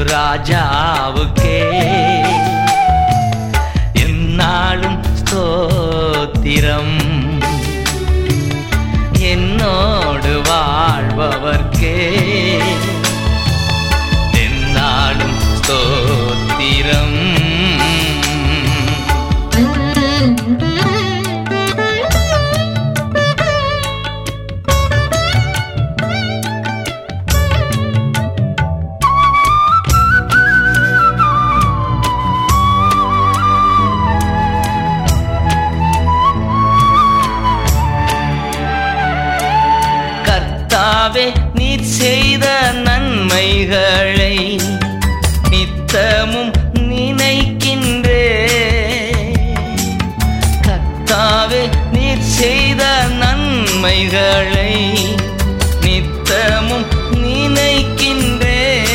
ராஜாவுக்கே என்னாலும் ஸ்தோத்திரம் என்னோடு வாழ்பவர்க்கே என்னாலும் ஸ்தோத்திரம் கர்த்தாவே நீர் செய்த நன்மைகளை நித்தமும் நினைக்கின்றே கர்த்தாவே நீர் செய்த நன்மைகளை நித்தமும் நினைக்கின்றே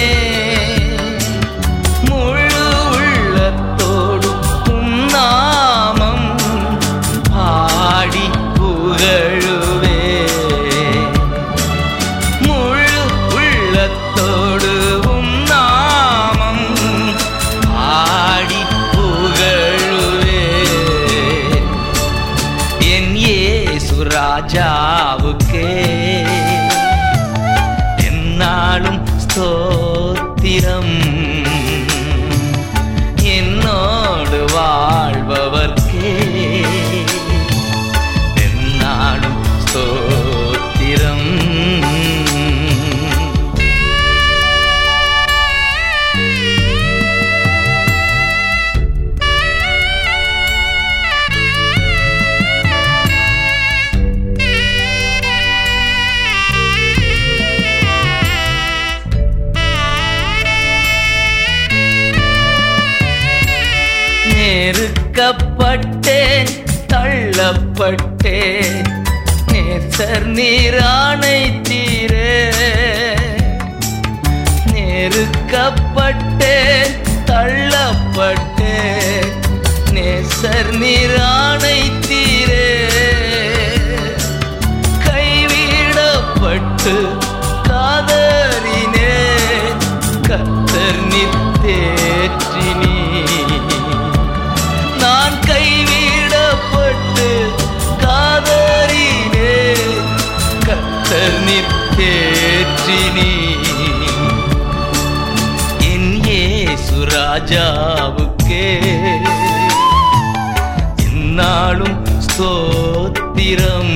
முழு உள்ளத்தோடு உம் நாமம் பாடி புகழுவே முழு உள்ளத்தோடு உம் நாமம் பாடி புகழுவே என் இயேசு ராஜாவுக்கே என்னாலும் ஸ்தோத்திரம் என்னோடு வாழ்பவர்க்கே என்னாலும் ஸ்தோத்திரம் நெருக்கப்பட்டேன் தள்ளப்பட்டேன் நேசர் நீரானை தீரே நெருக்கப்பட்டேன் தள்ளப்பட்டேன் நேசர் நீரானை தீரே கைவிடப்பட்டு காதறினே கத்தர் நித்தேற்றினீ நான் கைவிடப்பட்டு காதறினே கத்தர் நித்தேற்றினீ என் இயேசு ராஜாவுக்கே என்னாலும் ஸ்தோத்திரம்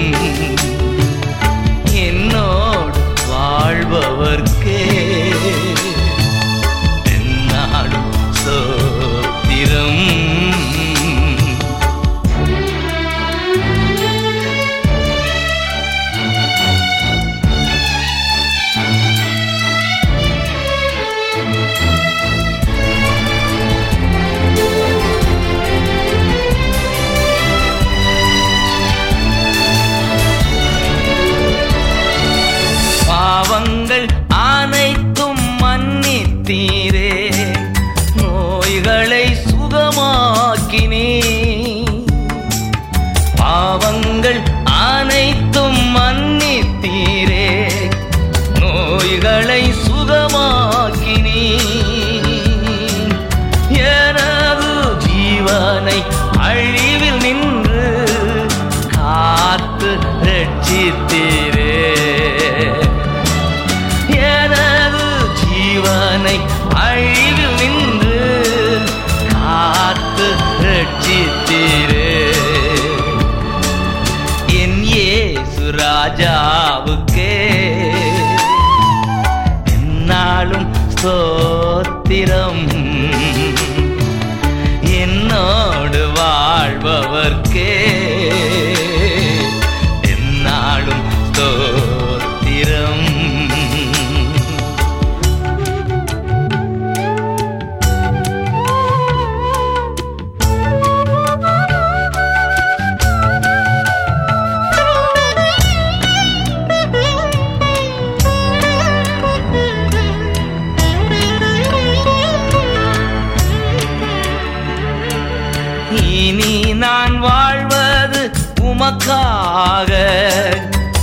என்னோடு வாழ்பவர்க்கே என்னாலும் ஸ்தோத்திரம் பாவங்கள் அனைத்தும் மன்னித்தீரே நோய்களை சுகமாக்கினே பாவங்கள் அனைத்தும் மன்னித்தீரே நோய்களை சுகமாக்கினே எனது ஜீவனை அழிவில் நின்று காத்து ரட்சித்தீரே எனது ஜீவனை அழிவில் நின்று காத்து ரட்சித்தீரே என் இயேசு ராஜாவுக்கே என்னாலும் ஸ்தோத்திரம் என்னோடு வாழ்பவர்க்கே என்னாலும் ஸ்தோத்திரம் இனி நான் வாழ்வது உமக்காக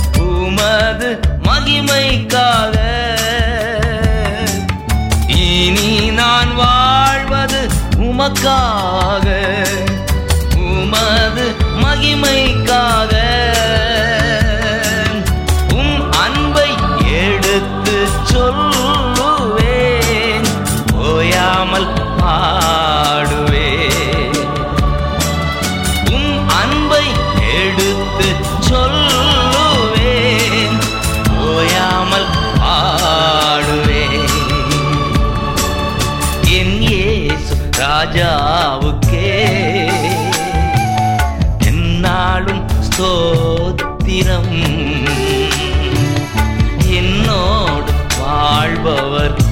உமது மகிமைக்காக உமக்காக உமது மகிமைக்காக உம் அன்பை எடுத்து சொல்லுவேன் ஓயாமல் பாடுவேன் உம் அன்பை எடுத்து சொல்லுவேன் ஓயாமல் பாடுவேன் என் இயேசு ராஜாவுக்கே என்னாலும் ஸ்தோத்திரம் என்னோடு வாழ்பவர்